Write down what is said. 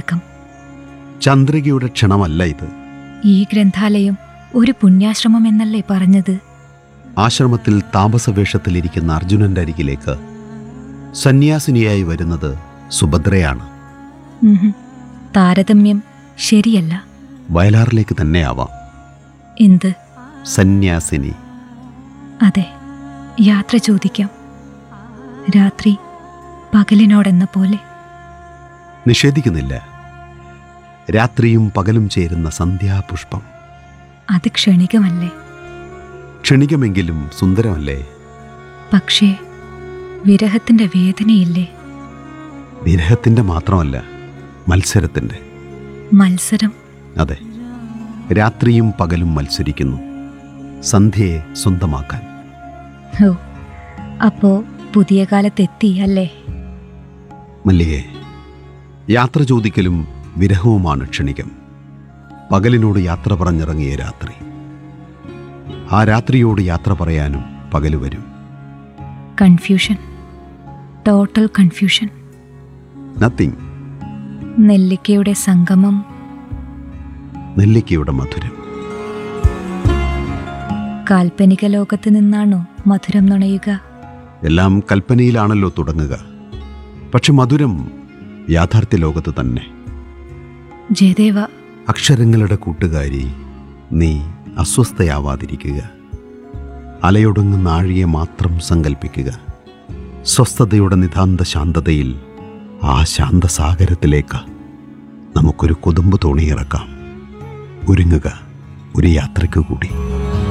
നരകം ചന്ദ്രികയുടെ ക്ഷണമല്ല ഇത് ഈ ഗ്രന്ഥാലയം ഒരു പുണ്യാശ്രമം എന്നല്ലേ പറഞ്ഞത് ആശ്രമത്തിൽ താമസവേഷത്തിലിരിക്കുന്ന അർജുനന്റെ അരികിലേക്ക് സന്യാസിനിയായി വരുന്നത് സുഭദ്രയാണ് ഉഹും. താരതമ്യം ശരിയല്ല വയലാറിലേക്ക് തന്നെയാവാം എന്ത് സന്യാസിനി അതെ യാത്ര ചോദിക്കാം രാത്രി പകലിനോടെന്ന പോലെ നിഷേധിക്കുന്നില്ല രാത്രിയും പകലും ചേരുന്ന സന്ധ്യാപുഷ്പം അത് ക്ഷണികമല്ലേ ക്ഷണികമെങ്കിലും സുന്ദരമല്ലേ പക്ഷേ വിരഹത്തിന്റെ വേദനയില്ലേ വിരഹത്തിന്റെ മാത്രമല്ല മത്സരത്തിന്റെ മത്സരം അതെ രാത്രിയും പകലും മത്സരിക്കുന്നു സന്ധ്യയെ സ്വന്തമാക്കാൻ ഓ അപ്പോ പുതിയ കാലത്തെത്തി അല്ലേ മല്ലികെ യാത്ര ചോദിക്കലും വിരഹവുമാണ് ക്ഷണികം പകലിനോട് യാത്ര പറഞ്ഞിറങ്ങിയ രാത്രി ആ രാത്രിയോട് യാത്ര പറയാനും പകല് വരും കൺഫ്യൂഷൻ ടോട്ടൽ കൺഫ്യൂഷൻ നത്തിങ് നെല്ലിക്കയുടെ സംഗമം നെല്ലിക്കയുടെ മധുരം കാൽപ്പനിക ലോകത്ത് നിന്നാണോ മധുരം നുണയുക എല്ലാം കൽപ്പനയിലാണല്ലോ തുടങ്ങുക പക്ഷെ മധുരം യാഥാർത്ഥ്യ ലോകത്ത് തന്നെ ജയദേവ അക്ഷരങ്ങളുടെ കൂട്ടുകാരി നീ അസ്വസ്ഥയാവാതിരിക്കുക അലയൊടുങ്ങുന്ന ആഴിയെ മാത്രം സങ്കൽപ്പിക്കുക സ്വസ്ഥതയുടെ നിതാന്ത ശാന്തതയിൽ ആ ശാന്തസാഗരത്തിലേക്ക് നമുക്കൊരു കൊതുമ്പ് തോണിയിറക്കാം ഒരുങ്ങുക ഒരു യാത്രയ്ക്ക് കൂടി